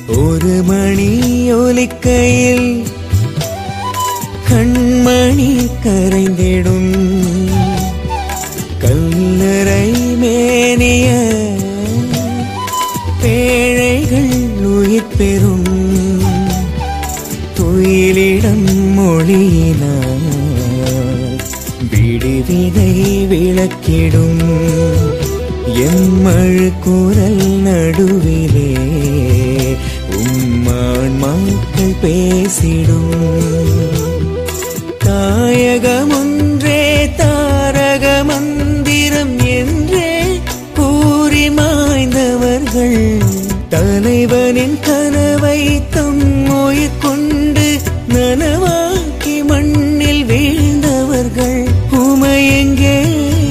ஒரு மணி ஒலிக்கையில் கண்மணி கரைந்திடும் கல்லறை மேனிய பேழைகள் உயிர் பெறும் துயிலிடம் மொழியினார் விடுவினை விளக்கிடும் எம்மழு குரல் நடுவிலே உம்மான் மக்கள் பேசிடும் தாயகம் ஒன்றே தாரக மந்திரம் என்றே கூறி மாய்ந்தவர்கள் தலைவனின் கனவை தம் உயிர் கொண்டு நனவாக்கி மண்ணில் வீழ்ந்தவர்கள் உமையெங்கே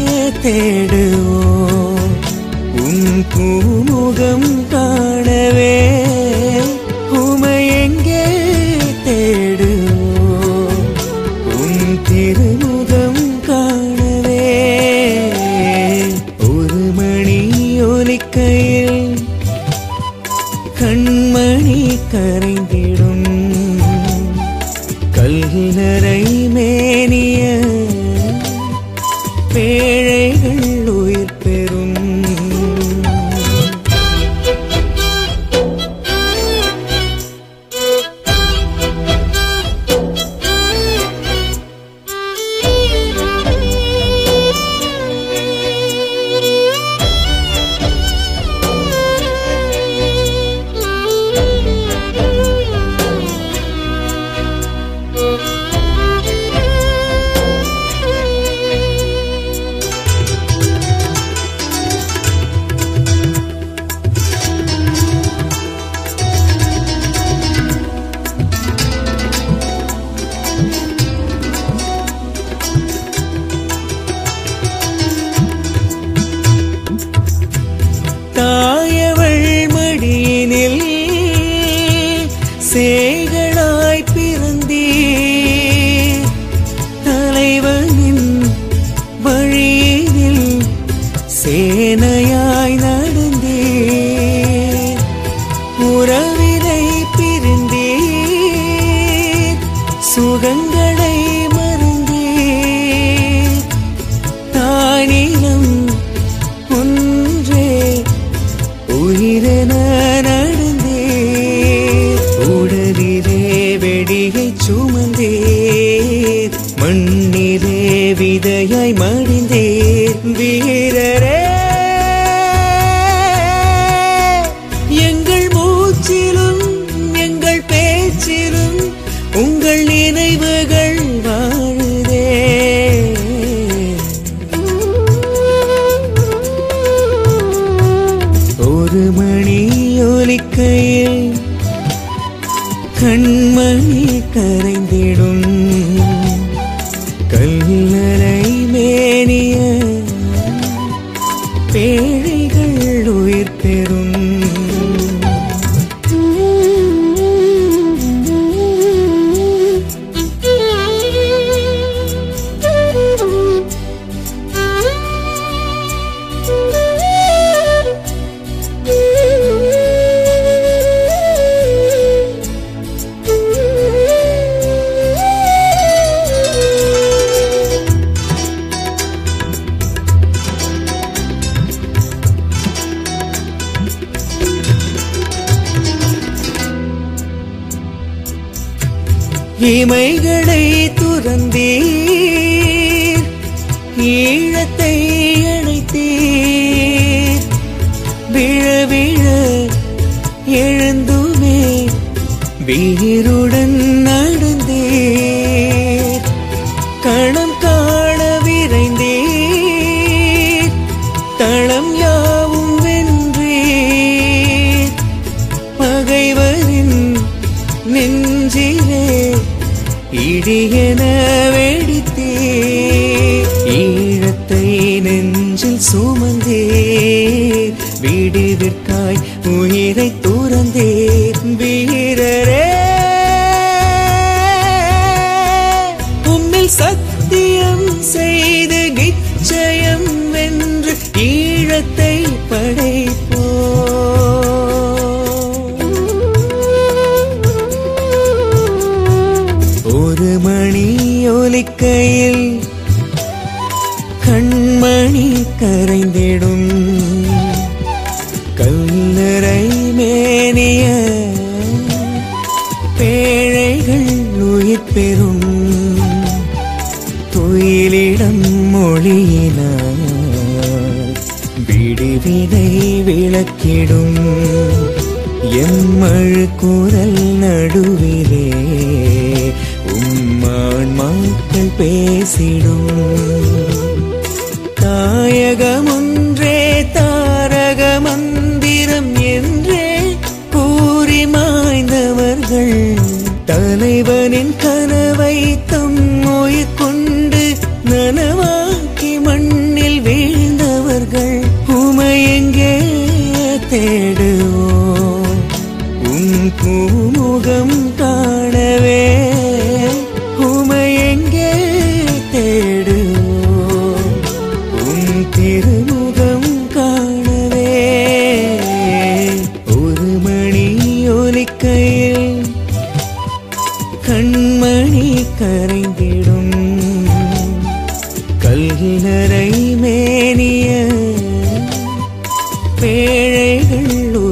தேடுவோம் உம் பூமுகம் காணவே உமையெங்கே தேடுவோம் உன் திருமுகம் காணவே ஒரு மணி ஒலிக்கையில் கண்மணி கரைந்திடும் கல்லறை மேனிய பேழைகள் உயிர் பெறும் தாயவள் மடியினில் சேகளாய் பிறந்தீர் தலைவனின் வழியினில் சேனையாய் நடந்தீர் உறவினை பிரிந்தீர் சுகங்களை மறந்தீர் தானிலம் ஒன்றே உயிரென நடந்தீர் உடலிலே வெடியை சுமந்தீர் மண்ணிலே விதையாய் மடிந்தீர் வீரரே எங்கள் மூச்சிலும் எங்கள் பேச்சிலும் உங்கள் நினைவுகள் வாழுதே ஒரு மணி ஒலிக்கையில் கண்மணி கரைந்திடும் கல்லறை மேனிய பேழைகள் உயிர் பெறும் இமைகளை துறந்தீர் ஈழத்தை அணைத்தீர் விழ விழ எழுந்துமே வீருடன் நடந்தீர் கணம் காண விரைந்தீர் தளம் யாவும் வென்றீர் பகைவரின் நெஞ்சிலே இடியென வெடித்தே ஈழத்தை நெஞ்சில் சுமந்தே விடுவிற்காய் உயிரை துறந்தே வீரரே உம்மில் சத்தியம் செய்து நிச்சயம் வென்று ஈழத்தை படைப்போ கல்லறை மேனிய பேழைகள் உயிர் பெறும் துயிலிடம் மொழியினார் விடிவினை விளக்கிடும் எம்மழு குரல் நடுவிலே உம்மான் மக்கள் பேசிடும் தாயகம் ஒன்றே தாரக மந்திரம் என்றே கூறி மாய்ந்தவர்கள் தலைவனின் கனவை தம் உயிர் கொண்டு நனவாக்கி மண்ணில் வீழ்ந்தவர்கள் உமையெங்கே தேடுவோம் உன் பூமுகம் காணவே உமையெங்கே தேடுவோம் உன் திருமுகம் காணவே ஒரு மணி ஒலிக்கையில் கண்மணி கரைந்திடும் கல்லறை மேனிய பேழைகள்